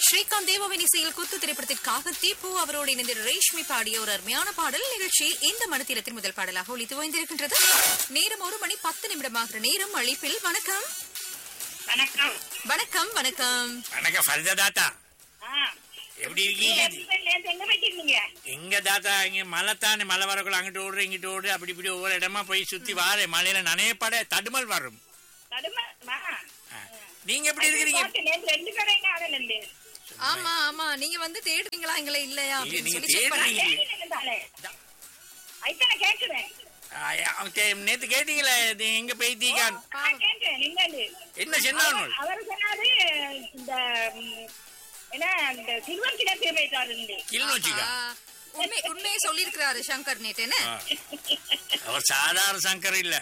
ஸ்ரீகாந்த் தேவாவின் இசையில் குத்து திரைப்படத்திற்காக தீபு அவரோடு இணைந்து ரேஷ்மி பாடிய ஒரு அருமையான பாடல் நிகழ்ச்சி இந்த மனத்திரத்தின் முதல் பாடலாக ஒழித்து ஓய்ந்திருக்கின்றது நேரம் ஒரு மணி பத்து நிமிடமாகிற நேரம் அழைப்பில் வணக்கம் வணக்கம் வணக்கம் வணக்கம் வணக்கம் ஃபரிதா தாத்தா ஆ, எப்படி நீங்க இருக்கீங்க இப்ப நேத்து எங்க போயிட்டீங்க எங்க தாத்தா இங்க மழை தானே மழை வரக்குள்ள அங்கிட்டு ஓடுற இங்கிட்டு ஓடு அப்படி இப்படி ஒவ்வொரு இடமா போய் சுத்தி வாரேன் மழையில நனையப்பட தடுமல் வரும் தடுமாறுமா? ஆ. நீங்க எப்படி இருக்கிறீங்க போட்டு நேத்து ரெண்டு கடைங்க அதுல இருந்து ஆமா ஆமா நீங்க வந்து தேடுறீங்களா எங்களை இல்லையா இல்ல, அப்படின்னு நீங்க சொல்லி check பண்ண- தேடுறீங்க. கேக்குறேன் தானே. ஐத்தனை கேக்குறேன் ஆ, அவன் தே- நேத்து கேட்டீங்களே இது எங்க போய்த்தீங்க நான் கேட்டேன் நின்னாண்டு. என்ன சொன்னாங்க அவர் அவர் சொன்னாரு இந்த ம், என்ன இந்த சில்வர் கிணத்து போயிட்டாரு கிளிநொச்சிக்கா ஆ, உண்மை உண்மையை சொல்லியிருக்கிறாரு சங்கர் நேத்து என்ன ஆ. அவர் சாதாரண சங்கர் இல்ல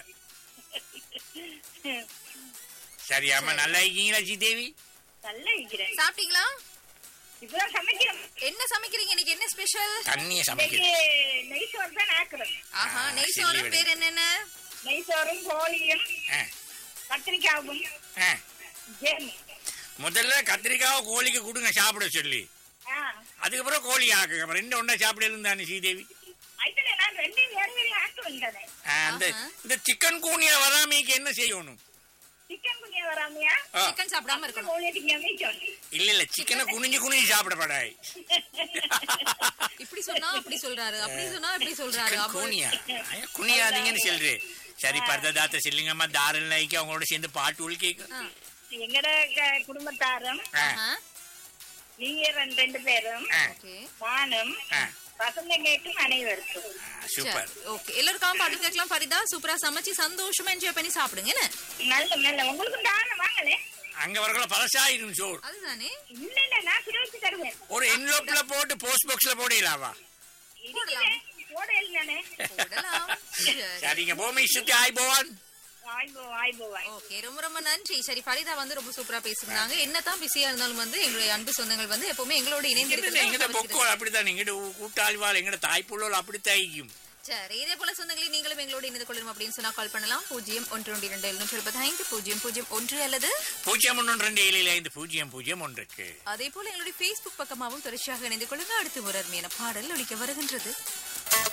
சரி ஆமா நல்லா இருக்கீங்களா ஸ்ரீதேவி நல்லா இருக்கிறேன் சாப்பிட்டீங்களா இப்பதான் சமைக்கிறோம் என்ன சமைக்கிறீங்க இன்னைக்கு என்ன ஸ்பெஷல் தண்ணிய இன்னைக்கு சமைக்கிறேன் நெய் சோறு தான் ஆக்குறோம் ஆஹா ஆ, நெய் சில்லி சோறும் வடை. பேர் என்னென்ன நெய் சோறும் கோழியும் ஆ, கத்திரிக்காவும் ஆ. ஜேம் முதல்ல கத்திரிக்காவை கோழிக்கு கொடுங்க சாப்பிட சொல்லி ஆ அதுக்கப்புறம் கோழி ஆக்குங்க அப்புறம் ரெண்டு ஒண்ணா சாப்பிடலும் தானே ஸ்ரீதேவி ஐத்தனை நான் ரெண்டையும் வேறு வேறு ஆக்கு வந்தேன் ஆ, அந்த ஆஹா. இந்த சிக்கன் கூனியா வராமைக்கு என்ன செய்யணும் சிக்கன் குனியா வராமையா ஆ, சிக்கன் சாப்பிடாம இருக்கணும் கோழியை திங்காம இல்ல இல்ல சிக்கனை குனிஞ்சு குனிஞ்சு சாப்பிடப்படாய் இப்படி சொன்னா அப்படி சொல்றாரு அப்படி சொன்னா இப்படி சொல்றாரு சிக்கன் அப்போ- கூனியா ஐயா, குனியாதீங்கன்னு சொல்றேன் சரி பரததாத்த செல்லுங்கம்மா தாரல் நாய்க்கு அவங்களோட சேர்ந்து பாட்டு ஒழி கேட்கும் ஆ, எங்கட க- குடும்பத்தாரும் ஆ, ஆஹா, நீங்க ரெண்டு ரெண்டு பேரும் ஆ, ஓகே நானும் ஆ, பசங்க கேட்கும் அனைவருக்கும் ஆ, சூப்பர் சரி, ஓகே எல்லாருக்கும் பாட்டு கேட்கலாம் ஃபரிதா சூப்பரா சமைச்சு சந்தோஷமா என்ஜாய் பண்ணி சாப்பிடுங்க என்ன நல்ல நல்ல உங்களுக்கும் தானே வாங்களே அங்க வரக்குள்ள பழசாயிரும் சோறு அதுதானே இல்ல இல்ல நான் சுரேஷ் தருவேன் ஒரு என்லோப்ல போட்டு போஸ்ட் பாக்ஸ்ல போடலாவா இருக்கிறேன் போட இல்லைனே போடலாம் சரி. சரிங்க பூமி சுத்தி ஆய் போவான் ஆய்போ ஆய்போவாய் ஓகே ரொம்ப ரொம்ப நன்றி சரி ஃபரிதா வந்து ரொம்ப சூப்பரா பேசுறாங்க என்னதான் பிஸியா இருந்தாலும் வந்து எங்களுடைய அன்பு சொந்தங்கள் வந்து எப்பவுமே எங்களோட இணைந்து எங்கட பொக்கோல் அப்படித்தான் எங்கட கூட்டாளிவாள் எங்கட தாய்ப்புள்ளோல் அப்படித்தான் ஐக்கும் சரி இதே போல சொந்தங்களை நீங்களும் எங்களோட இணைந்து கொள்ளணும் அப்படின்னு சொன்னா கால் பண்ணலாம் பூஜ்ஜியம் ஒன்று ஒன்று இரண்டு எழுநூற்றி எழுபத்தி ஐந்து பூஜ்ஜியம் பூஜ்ஜியம் ஒன்று அல்லது பூஜ்ஜியம் ஒன்று ரெண்டு ஏழில் ஐந்து பூஜ்ஜியம் பூஜ்ஜியம் ஒன்றுக்கு அதே போல எங்களுடைய Facebook பக்கமாகவும் தொடர்ச்சியாக இணைந்து கொள்ளுங்க அடுத்து ஒரு அருமையான பாடல் ஒழிக்க வருகின்றது